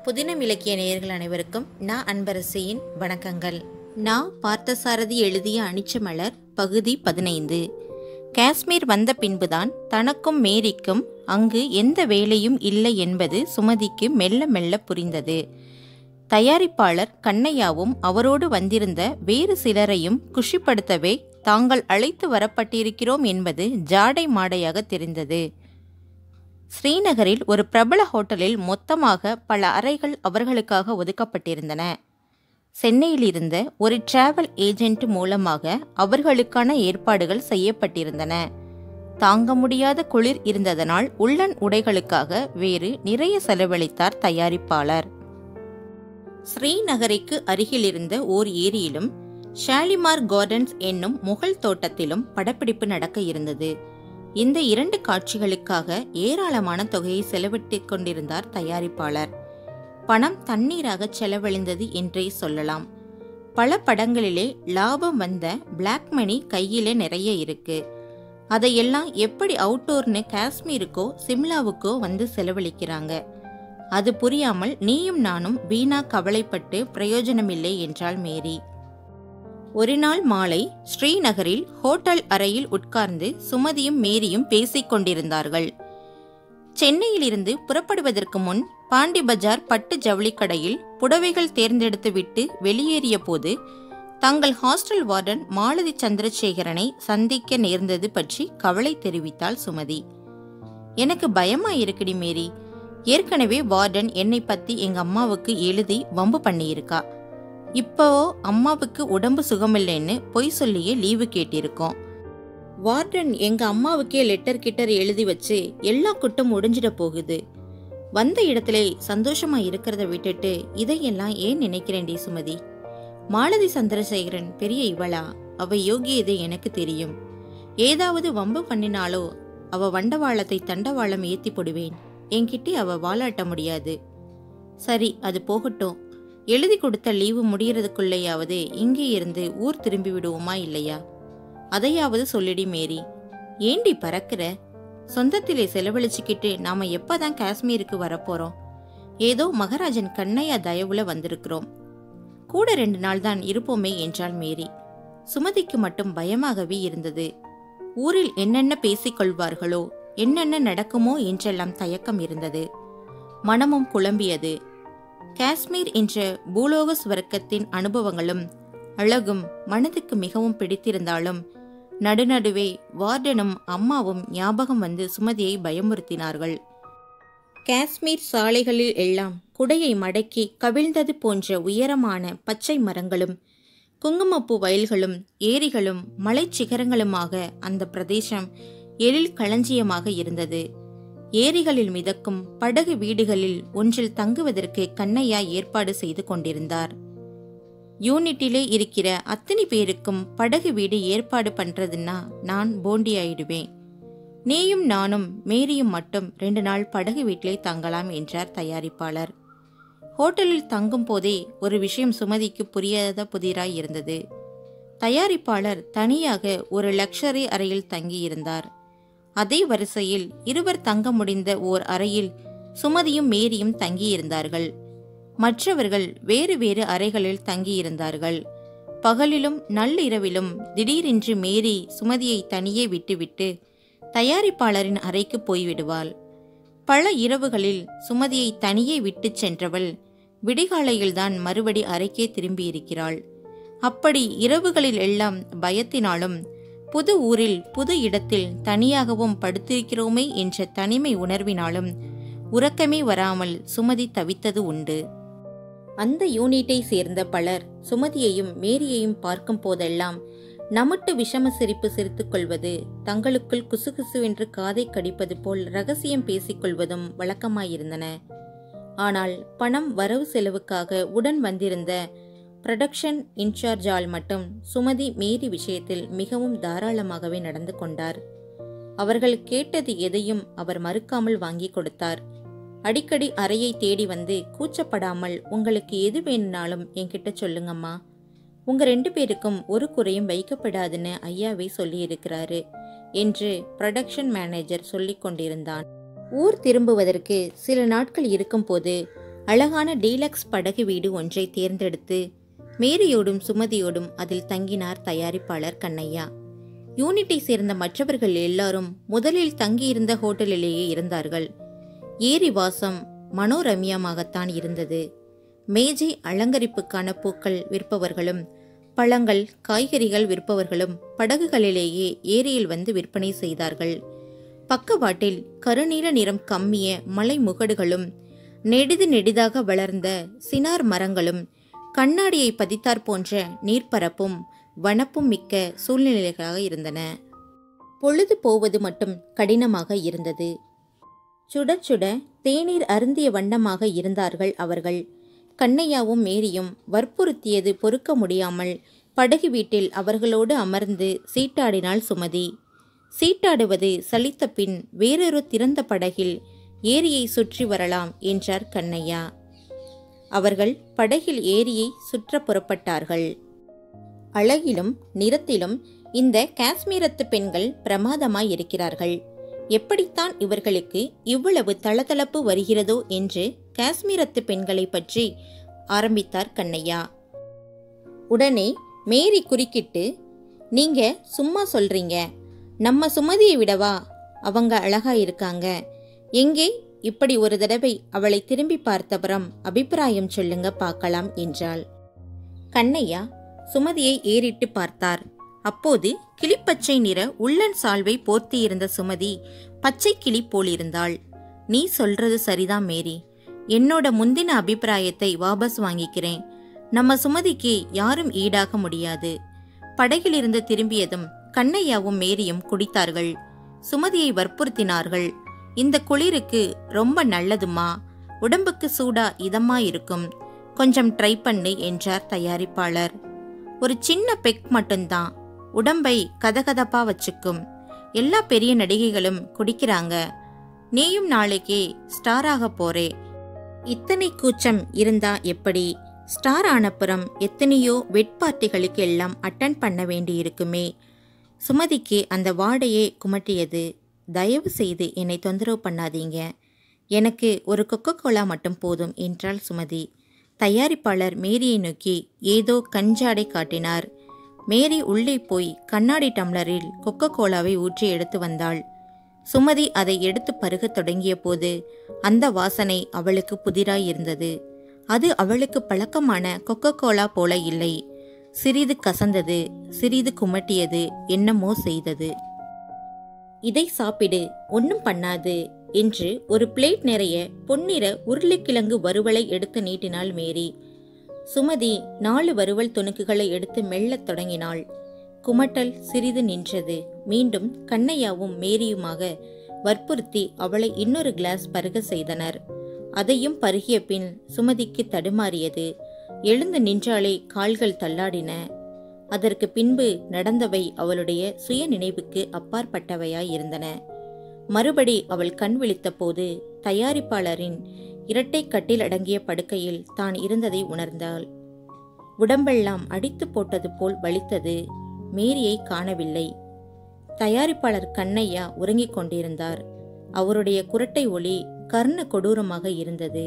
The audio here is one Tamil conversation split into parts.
புதினம் இலக்கிய நேயர்கள் அனைவருக்கும் நான் அன்பரசியின் வணக்கங்கள் நான் பார்த்தசாரதி எழுதிய அனிச்சமலர் பகுதி பதினைந்து காஷ்மீர் வந்த பின்புதான் தனக்கும் மேரிக்கும் அங்கு எந்த வேலையும் இல்லை என்பது சுமதிக்கு மெல்ல மெல்ல புரிந்தது தயாரிப்பாளர் கண்ணையாவும் அவரோடு வந்திருந்த வேறு சிலரையும் குஷிப்படுத்தவே தாங்கள் அழைத்து வரப்பட்டிருக்கிறோம் என்பது ஜாடை மாடையாக தெரிந்தது ஸ்ரீநகரில் ஒரு பிரபல ஹோட்டலில் மொத்தமாக பல அறைகள் அவர்களுக்காக ஒதுக்கப்பட்டிருந்தன சென்னையில் இருந்த ஒரு டிராவல் ஏஜென்ட் மூலமாக அவர்களுக்கான ஏற்பாடுகள் செய்யப்பட்டிருந்தன தாங்க முடியாத குளிர் இருந்ததனால் உள்ளன் உடைகளுக்காக வேறு நிறைய செலவழித்தார் தயாரிப்பாளர் ஸ்ரீநகரிக்கு அருகில் இருந்த ஓர் ஏரியிலும் ஷாலிமார் கார்டன்ஸ் என்னும் முகல் தோட்டத்திலும் படப்பிடிப்பு நடக்க இருந்தது இந்த இரண்டு காட்சிகளுக்காக ஏராளமான தொகையை செலவிட்டுக் கொண்டிருந்தார் தயாரிப்பாளர் பணம் தண்ணீராக செலவழிந்தது என்றே சொல்லலாம் பல படங்களிலே லாபம் வந்த பிளாக் மணி கையிலே நிறைய இருக்கு அதையெல்லாம் எப்படி அவுட்டோர்னு காஷ்மீருக்கோ சிம்லாவுக்கோ வந்து செலவழிக்கிறாங்க அது புரியாமல் நீயும் நானும் வீணா கவலைப்பட்டு பிரயோஜனமில்லை என்றாள் மேரி ஒரு நாள் மாலை ஸ்ரீநகரில் ஹோட்டல் அறையில் உட்கார்ந்து சுமதியும் மேரியும் பேசிக் கொண்டிருந்தார்கள் சென்னையிலிருந்து புறப்படுவதற்கு முன் பாண்டி பஜார் பட்டு ஜவுளி கடையில் புடவைகள் தேர்ந்தெடுத்து விட்டு வெளியேறிய போது தங்கள் ஹாஸ்டல் வார்டன் மாலதி சந்திரசேகரனை சந்திக்க நேர்ந்தது பற்றி கவலை தெரிவித்தாள் சுமதி எனக்கு பயமா இருக்குடி மேரி ஏற்கனவே வார்டன் என்னை பத்தி எங்க அம்மாவுக்கு எழுதி வம்பு பண்ணியிருக்கா இப்போ அம்மாவுக்கு உடம்பு சுகமில்லைன்னு பொய் சொல்லியே லீவு கேட்டிருக்கோம் வார்டன் எங்க அம்மாவுக்கே லெட்டர் கிட்டர் எழுதி வச்சு எல்லா குட்டும் முடிஞ்சிட போகுது வந்த இடத்துல சந்தோஷமா இருக்கிறத விட்டுட்டு இதையெல்லாம் ஏன் நினைக்கிறேன்டி சுமதி மாலதி சந்திரசேகரன் பெரிய இவளா அவ யோகியதை எனக்கு தெரியும் ஏதாவது வம்பு பண்ணினாலோ அவ வண்டவாளத்தை தண்டவாளம் ஏத்தி போடுவேன் என்கிட்ட அவ வாலாட்ட முடியாது சரி அது போகட்டும் எழுதி கொடுத்த லீவு முடியறதுக்குள்ளேயாவது இங்கே இருந்து ஊர் திரும்பி விடுவோமா இல்லையா அதையாவது சொல்லிடி மேரி ஏண்டி பறக்கிற சொந்தத்திலே செலவழிச்சுக்கிட்டு நாம எப்பதான் காஷ்மீருக்கு வரப்போறோம் ஏதோ மகாராஜன் கண்ணையா தயவுல வந்திருக்கிறோம் கூட ரெண்டு நாள் தான் இருப்போமே என்றாள் மேரி சுமதிக்கு மட்டும் பயமாகவே இருந்தது ஊரில் என்னென்ன பேசிக் கொள்வார்களோ என்னென்ன நடக்குமோ என்றெல்லாம் தயக்கம் இருந்தது மனமும் குழம்பியது காஷ்மீர் என்ற பூலோக சுவர்க்கத்தின் அனுபவங்களும் அழகும் மனதுக்கு மிகவும் பிடித்திருந்தாலும் நடுநடுவே வார்டனும் அம்மாவும் ஞாபகம் வந்து சுமதியை பயமுறுத்தினார்கள் காஷ்மீர் சாலைகளில் எல்லாம் குடையை மடக்கி கவிழ்ந்தது போன்ற உயரமான பச்சை மரங்களும் குங்குமப்பூ வயல்களும் ஏரிகளும் மலைச்சிகரங்களுமாக அந்த பிரதேசம் எழில் களஞ்சியமாக இருந்தது ஏரிகளில் மிதக்கும் படகு வீடுகளில் ஒன்றில் தங்குவதற்கு கண்ணையா ஏற்பாடு செய்து கொண்டிருந்தார் யூனிட்டிலே இருக்கிற அத்தனை பேருக்கும் படகு வீடு ஏற்பாடு பண்றதுன்னா நான் போண்டி ஆயிடுவேன் நீயும் நானும் மேரியும் மட்டும் ரெண்டு நாள் படகு வீட்டிலே தங்கலாம் என்றார் தயாரிப்பாளர் ஹோட்டலில் தங்கும் போதே ஒரு விஷயம் சுமதிக்கு புரியாத புதிராய் இருந்தது தயாரிப்பாளர் தனியாக ஒரு லக்ஷரி அறையில் தங்கியிருந்தார் அதே வரிசையில் இருவர் தங்க முடிந்த ஓர் அறையில் சுமதியும் மேரியும் தங்கியிருந்தார்கள் மற்றவர்கள் வேறு வேறு அறைகளில் தங்கியிருந்தார்கள் பகலிலும் நள்ளிரவிலும் திடீரென்று மேரி சுமதியை தனியே விட்டுவிட்டு தயாரிப்பாளரின் அறைக்கு போய்விடுவாள் பல இரவுகளில் சுமதியை தனியே விட்டுச் சென்றவள் விடிகாலையில்தான் மறுபடி அறைக்கே திரும்பியிருக்கிறாள் அப்படி இரவுகளில் எல்லாம் பயத்தினாலும் புது ஊரில் புது இடத்தில் தனியாகவும் படுத்திருக்கிறோமே என்ற தனிமை உணர்வினாலும் உறக்கமே வராமல் சுமதி தவித்தது உண்டு அந்த யூனிட்டை சேர்ந்த பலர் சுமதியையும் மேரியையும் பார்க்கும் போதெல்லாம் நமட்டு விஷம சிரிப்பு சிரித்துக் கொள்வது தங்களுக்குள் குசுகுசுவென்று காதை கடிப்பது போல் ரகசியம் பேசிக்கொள்வதும் வழக்கமாயிருந்தன ஆனால் பணம் வரவு செலவுக்காக உடன் வந்திருந்த புரொடக்ஷன் இன்சார்ஜால் மட்டும் சுமதி மேரி விஷயத்தில் மிகவும் தாராளமாகவே நடந்து கொண்டார் அவர்கள் கேட்டது எதையும் அவர் மறுக்காமல் வாங்கி கொடுத்தார் அடிக்கடி அறையை தேடி வந்து கூச்சப்படாமல் உங்களுக்கு எது வேணும்னாலும் என்கிட்ட சொல்லுங்கம்மா உங்க ரெண்டு பேருக்கும் ஒரு குறையும் வைக்கப்படாதுன்னு ஐயாவே சொல்லியிருக்கிறாரு என்று புரொடக்ஷன் மேனேஜர் சொல்லிக் கொண்டிருந்தான் ஊர் திரும்புவதற்கு சில நாட்கள் இருக்கும்போது அழகான டீலக்ஸ் படகு வீடு ஒன்றை தேர்ந்தெடுத்து மேரியோடும் சுமதியோடும் அதில் தங்கினார் தயாரிப்பாளர் கண்ணையா யூனிட்டை சேர்ந்த மற்றவர்கள் எல்லாரும் முதலில் தங்கியிருந்த ஹோட்டலிலேயே இருந்தார்கள் ஏரி வாசம் மனோரம்யமாகத்தான் இருந்தது மேஜை அலங்கரிப்புக்கான பூக்கள் விற்பவர்களும் பழங்கள் காய்கறிகள் விற்பவர்களும் படகுகளிலேயே ஏரியில் வந்து விற்பனை செய்தார்கள் பக்கவாட்டில் கருநீல நிறம் கம்மிய மலை முகடுகளும் நெடிது நெடிதாக வளர்ந்த சினார் மரங்களும் கண்ணாடியை பதித்தாற் போன்ற நீர்ப்பரப்பும் வனப்பும் மிக்க சூழ்நிலைகளாக இருந்தன பொழுது போவது மட்டும் கடினமாக இருந்தது சுட சுட தேநீர் அருந்திய வண்ணமாக இருந்தார்கள் அவர்கள் கண்ணையாவும் மேரியும் வற்புறுத்தியது பொறுக்க முடியாமல் படகு வீட்டில் அவர்களோடு அமர்ந்து சீட்டாடினாள் சுமதி சீட்டாடுவது சலித்த பின் வேறொரு திறந்த படகில் ஏரியை சுற்றி வரலாம் என்றார் கண்ணையா அவர்கள் படகில் ஏரியை சுற்ற புறப்பட்டார்கள் அழகிலும் நிறத்திலும் இந்த காஷ்மீரத்து பெண்கள் பிரமாதமாய் இருக்கிறார்கள் எப்படித்தான் இவர்களுக்கு இவ்வளவு தளதளப்பு வருகிறதோ என்று காஷ்மீரத்து பெண்களை பற்றி ஆரம்பித்தார் கண்ணையா உடனே மேரி குறுக்கிட்டு நீங்க சும்மா சொல்றீங்க நம்ம சுமதியை விடவா அவங்க அழகா இருக்காங்க எங்கே இப்படி ஒரு தடவை அவளை திரும்பி பார்த்தபுறம் அபிப்பிராயம் சொல்லுங்க பார்க்கலாம் என்றாள் கண்ணையா சுமதியை ஏறிட்டு பார்த்தார் அப்போது கிளிப்பச்சை நிற உள்ளன் சால்வை போர்த்தியிருந்த சுமதி பச்சை கிளி போலிருந்தாள் நீ சொல்றது சரிதான் மேரி என்னோட முந்தின அபிப்பிராயத்தை வாபஸ் வாங்கிக்கிறேன் நம்ம சுமதிக்கு யாரும் ஈடாக முடியாது படகிலிருந்து திரும்பியதும் கண்ணையாவும் மேரியும் குடித்தார்கள் சுமதியை வற்புறுத்தினார்கள் இந்த குளிருக்கு ரொம்ப நல்லதுமா உடம்புக்கு சூடா இதமா இருக்கும் கொஞ்சம் ட்ரை பண்ணு என்றார் தயாரிப்பாளர் ஒரு சின்ன பெக் மட்டும்தான் உடம்பை கதகதப்பா வச்சுக்கும் எல்லா பெரிய நடிகைகளும் குடிக்கிறாங்க நீயும் நாளைக்கே ஸ்டாராக போறே இத்தனை கூச்சம் இருந்தா எப்படி ஸ்டார் ஆனப்புறம் எத்தனையோ வெட் பார்ட்டிகளுக்கு எல்லாம் அட்டன் பண்ண வேண்டியிருக்குமே சுமதிக்கு அந்த வாடையே குமட்டியது தயவு செய்து என்னை தொந்தரவு பண்ணாதீங்க எனக்கு ஒரு கொக்கோ கோலா மட்டும் போதும் என்றாள் சுமதி தயாரிப்பாளர் மேரியை நோக்கி ஏதோ கஞ்சாடை காட்டினார் மேரி உள்ளே போய் கண்ணாடி டம்ளரில் கொக்கோ கோலாவை ஊற்றி எடுத்து வந்தாள் சுமதி அதை எடுத்து பருகத் தொடங்கிய போது அந்த வாசனை அவளுக்கு புதிராய் இருந்தது அது அவளுக்கு பழக்கமான கொக்கோ கோலா போல இல்லை சிறிது கசந்தது சிறிது குமட்டியது என்னமோ செய்தது இதை சாப்பிடு ஒன்றும் பண்ணாது என்று ஒரு பிளேட் நிறைய பொன்னிற உருளைக்கிழங்கு வறுவலை எடுத்து நீட்டினாள் மேரி சுமதி நாலு வறுவல் துணுக்குகளை எடுத்து மெல்லத் தொடங்கினாள் குமட்டல் சிறிது நின்றது மீண்டும் கண்ணையாவும் மேரியுமாக வற்புறுத்தி அவளை இன்னொரு கிளாஸ் பருக செய்தனர் அதையும் பருகிய பின் சுமதிக்கு தடுமாறியது எழுந்து நின்றாலே கால்கள் தள்ளாடின அதற்கு பின்பு நடந்தவை அவளுடைய சுய நினைவுக்கு அப்பாற்பட்டவையாய் இருந்தன மறுபடி அவள் கண் விழித்தபோது தயாரிப்பாளரின் இரட்டை கட்டில் அடங்கிய படுக்கையில் தான் இருந்ததை உணர்ந்தாள் உடம்பெல்லாம் அடித்து போட்டது போல் வலித்தது மேரியை காணவில்லை தயாரிப்பாளர் கண்ணையா உறங்கிக் கொண்டிருந்தார் அவருடைய குரட்டை ஒளி கர்ண கொடூரமாக இருந்தது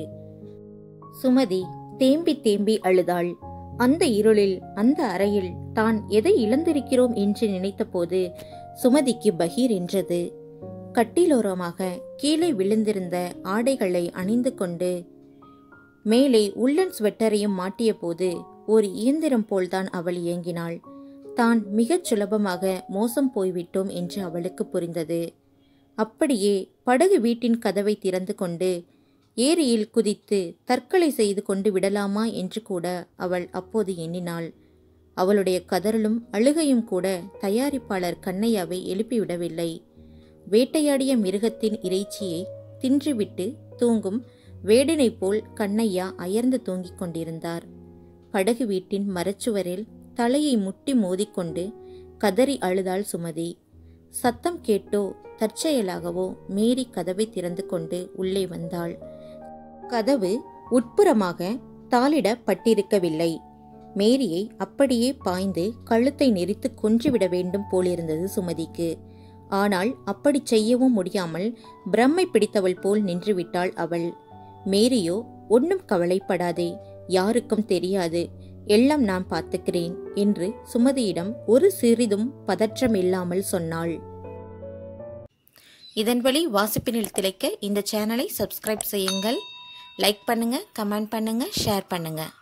சுமதி தேம்பி தேம்பி அழுதாள் அந்த இருளில் அந்த அறையில் தான் எதை இழந்திருக்கிறோம் என்று நினைத்தபோது சுமதிக்கு பகீர் என்றது கட்டிலோரமாக கீழே விழுந்திருந்த ஆடைகளை அணிந்து கொண்டு மேலே உள்ளன் ஸ்வெட்டரையும் மாட்டிய போது ஒரு இயந்திரம் போல்தான் அவள் இயங்கினாள் தான் மிகச் சுலபமாக மோசம் போய்விட்டோம் என்று அவளுக்கு புரிந்தது அப்படியே படகு வீட்டின் கதவை திறந்து கொண்டு ஏரியில் குதித்து தற்கொலை செய்து கொண்டு விடலாமா என்று கூட அவள் அப்போது எண்ணினாள் அவளுடைய கதறலும் அழுகையும் கூட தயாரிப்பாளர் கண்ணையாவை எழுப்பிவிடவில்லை வேட்டையாடிய மிருகத்தின் இறைச்சியை தின்றுவிட்டு தூங்கும் வேடனை போல் கண்ணையா அயர்ந்து தூங்கிக் கொண்டிருந்தார் படகு வீட்டின் மரச்சுவரில் தலையை முட்டி மோதிக்கொண்டு கதறி அழுதாள் சுமதி சத்தம் கேட்டோ தற்செயலாகவோ மேரி கதவை திறந்து கொண்டு உள்ளே வந்தாள் கதவு உட்புறமாக தாளிடப்பட்டிருக்கவில்லை மேரியை அப்படியே பாய்ந்து கழுத்தை நெரித்து கொன்றுவிட வேண்டும் போலிருந்தது சுமதிக்கு ஆனால் அப்படி செய்யவும் முடியாமல் பிரம்மை பிடித்தவள் போல் நின்றுவிட்டாள் அவள் மேரியோ ஒன்றும் கவலைப்படாதே யாருக்கும் தெரியாது எல்லாம் நான் பார்த்துக்கிறேன் என்று சுமதியிடம் ஒரு சிறிதும் பதற்றமில்லாமல் சொன்னாள் இதன் வழி வாசிப்பினில் திளைக்க இந்த சேனலை சப்ஸ்கிரைப் செய்யுங்கள் லைக் பண்ணுங்க கமெண்ட் பண்ணுங்க ஷேர் பண்ணுங்க